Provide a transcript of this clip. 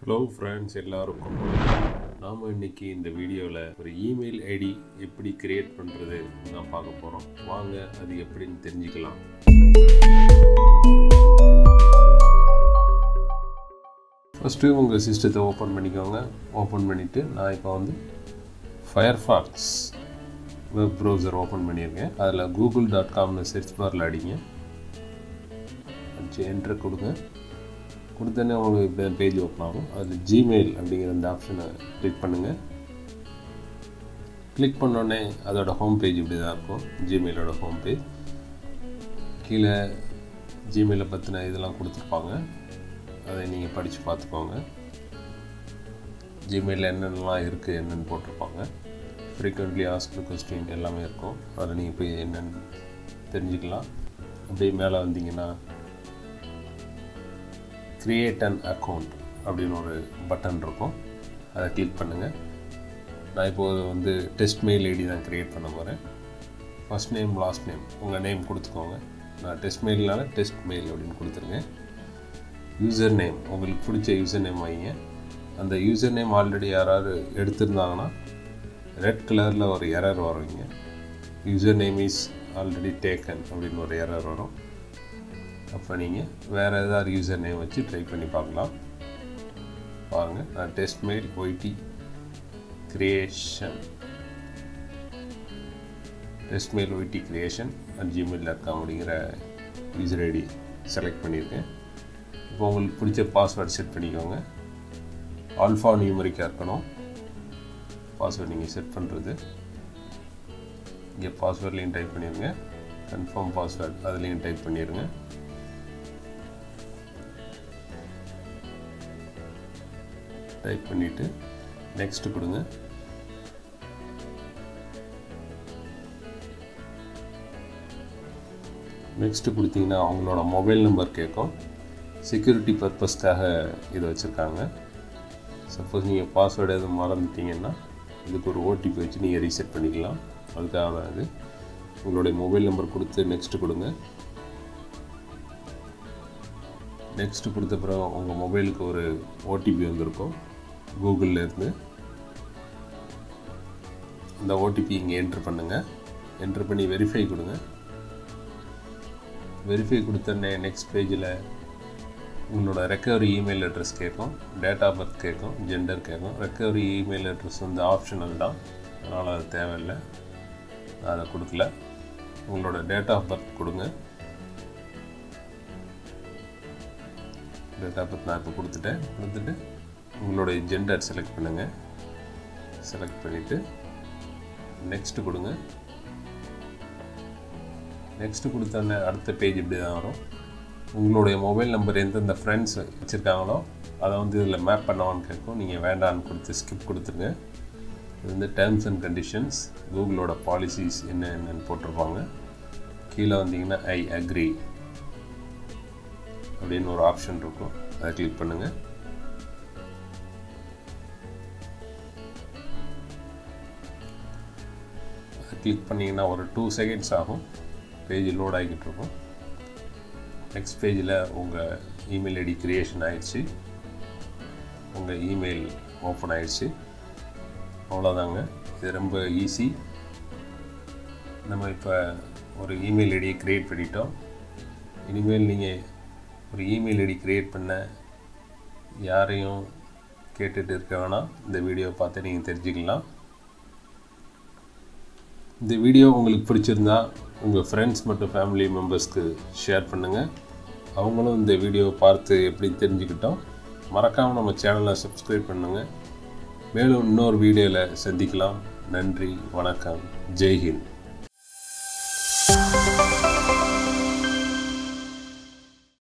hello friends எல்லாருக்கும் நாம் இன்னைக்கு இந்த வீடியோவில் ஒரு இமெயில் ஐடி எப்படி கிரியேட் பண்ணுறது நான் பார்க்க போகிறோம் வாங்க அது எப்படின்னு தெரிஞ்சுக்கலாம் ஃபஸ்ட்டு உங்கள் சிஸ்டத்தை ஓப்பன் பண்ணிக்கோங்க ஓப்பன் பண்ணிவிட்டு நான் இப்போ வந்து ஃபயர்ஃபாக்ஸ் வெப் ப்ரௌசர் ஓப்பன் பண்ணியிருக்கேன் அதில் கூகுள் டாட் காம்னு சர்ச் பாரில் அடிங்க அடிச்சு என்ட்ரு கொடுங்க கொடுத்தோன்னே உங்களுக்கு இப்படி பேஜ் ஓப்பன் ஆகும் அதில் ஜிமெயில் அப்படிங்கிற அந்த ஆப்ஷனை கிளிக் பண்ணுங்கள் கிளிக் பண்ணோடனே அதோட ஹோம் பேஜ் இப்படி தான் இருக்கும் ஜிமெயிலோட ஹோம் பேஜ் கீழே ஜிமெயிலை பற்றின இதெல்லாம் கொடுத்துருப்பாங்க அதை நீங்கள் படித்து பார்த்துக்கோங்க ஜிமெயிலில் என்னென்னலாம் இருக்குது என்னென்னு போட்டிருப்பாங்க ஃப்ரீக்வெண்ட்லி ஆஸ்க்டு கொஸ்டின் எல்லாமே இருக்கும் அதில் நீங்கள் போய் என்னென்னு தெரிஞ்சுக்கலாம் அப்படியே மேலே வந்தீங்கன்னா க்ரியேட் அன் அக்கௌண்ட் அப்படின்னு ஒரு பட்டன் இருக்கும் அதை கிளிக் பண்ணுங்கள் நான் இப்போது வந்து டெஸ்ட் மெயில் ஐடி தான் க்ரியேட் பண்ண போகிறேன் ஃபஸ்ட் நேம் லாஸ்ட் நேம் உங்கள் நேம் கொடுத்துக்கோங்க நான் டெஸ்ட் மெயில்னால டெஸ்ட் மெயில் அப்படின்னு கொடுத்துருங்க யூசர் நேம் உங்களுக்கு பிடிச்ச யூசர் நேம் வைங்க அந்த யூசர் நேம் ஆல்ரெடி யாராவது எடுத்திருந்தாங்கன்னா ரெட் கலரில் ஒரு எரர் வருவீங்க user name is already taken அப்படின்னு ஒரு எரர் வரும் அப்போ நீங்கள் வேறு ஏதாவது யூசர் நேம் வச்சு ட்ரை பண்ணி பார்க்கலாம் பாருங்கள் நான் test mail ID creation test mail ID creation at Gmail dot com அப்படிங்கிற யூசர் ஐடி செலக்ட் பண்ணியிருக்கேன் இப்போ உங்களுக்கு பிடிச்ச பாஸ்வேர்டு செட் பண்ணிக்கோங்க ஆல்ஃபா நியூமரிக்காக இருக்கணும் பாஸ்வேர்டு நீங்கள் செட் பண்ணுறது இங்கே பாஸ்வேர்ட்லேயும் டைப் பண்ணிடுங்க கன்ஃபார்ம் பாஸ்வேர்டு அதுலேயும் டைப் பண்ணிடுங்க டைப் பண்ணிவிட்டு நெக்ஸ்ட்டு கொடுங்க நெக்ஸ்ட்டு கொடுத்தீங்கன்னா அவங்களோட மொபைல் நம்பர் கேட்கும் செக்யூரிட்டி பர்பஸ்க்காக இதை வச்சுருக்காங்க சப்போஸ் நீங்கள் பாஸ்வேர்டு எதுவும் மறந்துட்டீங்கன்னா இதுக்கு ஒரு ஓடிபி வச்சு நீங்கள் ரீசெட் பண்ணிக்கலாம் அதுக்காக தான் இது உங்களுடைய மொபைல் நம்பர் கொடுத்து நெக்ஸ்ட்டு கொடுங்க நெக்ஸ்ட்டு கொடுத்த பிறகு உங்கள் மொபைலுக்கு ஒரு ஓடிபி வந்திருக்கும் கூகுளில் இருந்து இந்த ஓடிபி இங்கே என்ட்ரு பண்ணுங்கள் என்ட்ரு பண்ணி வெரிஃபை கொடுங்க வெரிஃபை கொடுத்தோடனே நெக்ஸ்ட் பேஜில் உங்களோட ரெக்கவரி இமெயில் அட்ரஸ் கேட்கும் டேட் ஆஃப் பர்த் கேட்கும் ஜெண்டர் கேட்கும் ரெக்கவரி இமெயில் அட்ரஸ் வந்து ஆப்ஷனல் தான் அதனால் அது தேவையில்லை நான் அதை கொடுக்கல உங்களோட டேட் ஆஃப் பர்த் கொடுங்க டேட் ஆஃப் பர்த் நான் இப்போ கொடுத்துட்டேன் கொடுத்துட்டு உங்களுடைய ஜெண்டர் செலக்ட் பண்ணுங்கள் செலக்ட் பண்ணிவிட்டு நெக்ஸ்ட்டு கொடுங்க நெக்ஸ்ட்டு கொடுத்தோன்னே அடுத்த பேஜ் இப்படி தான் வரும் உங்களுடைய மொபைல் நம்பர் எந்தெந்த ஃப்ரெண்ட்ஸ் வச்சுருக்காங்களோ அதை வந்து இதில் மேப் பண்ணவான்னு கேட்கும் நீங்கள் வேண்டான்னு கொடுத்து ஸ்கிப் கொடுத்துருங்க இது வந்து டேர்ம்ஸ் அண்ட் கண்டிஷன்ஸ் கூகுளோட பாலிசிஸ் என்ன என்னன்னு போட்டிருப்பாங்க கீழே வந்தீங்கன்னா ஐ அக்ரி அப்படின்னு ஒரு ஆப்ஷன் இருக்கும் அதை கிளிக் பண்ணுங்கள் அதை கிளிக் பண்ணிங்கன்னா ஒரு டூ செகண்ட்ஸ் ஆகும் பேஜ் லோட் ஆகிக்கிட்டு இருக்கும் நெக்ஸ்ட் பேஜில் உங்கள் இமெயில் ஐடி க்ரியேஷன் ஆயிடுச்சு உங்கள் இமெயில் ஓப்பன் ஆயிடுச்சு அவ்வளோதாங்க இது ரொம்ப ஈஸி நம்ம இப்போ ஒரு இமெயில் ஐடியை க்ரியேட் பண்ணிட்டோம் இனிமேல் நீங்கள் ஒரு இமெயில் ஐடி க்ரியேட் பண்ண யாரையும் கேட்டுட்டு இருக்க வேணாம் இந்த வீடியோ பார்த்து நீங்கள் தெரிஞ்சுக்கலாம் இந்த வீடியோ உங்களுக்கு பிடிச்சிருந்தா உங்கள் ஃப்ரெண்ட்ஸ் மற்றும் ஃபேமிலி மெம்பர்ஸ்க்கு ஷேர் பண்ணுங்கள் அவங்களும் இந்த வீடியோவை பார்த்து எப்படி தெரிஞ்சுக்கிட்டோம் மறக்காமல் நம்ம சேனலை சப்ஸ்கிரைப் பண்ணுங்கள் மேலும் இன்னொரு வீடியோவில் சந்திக்கலாம் நன்றி வணக்கம் ஜெய்ஹிந்த்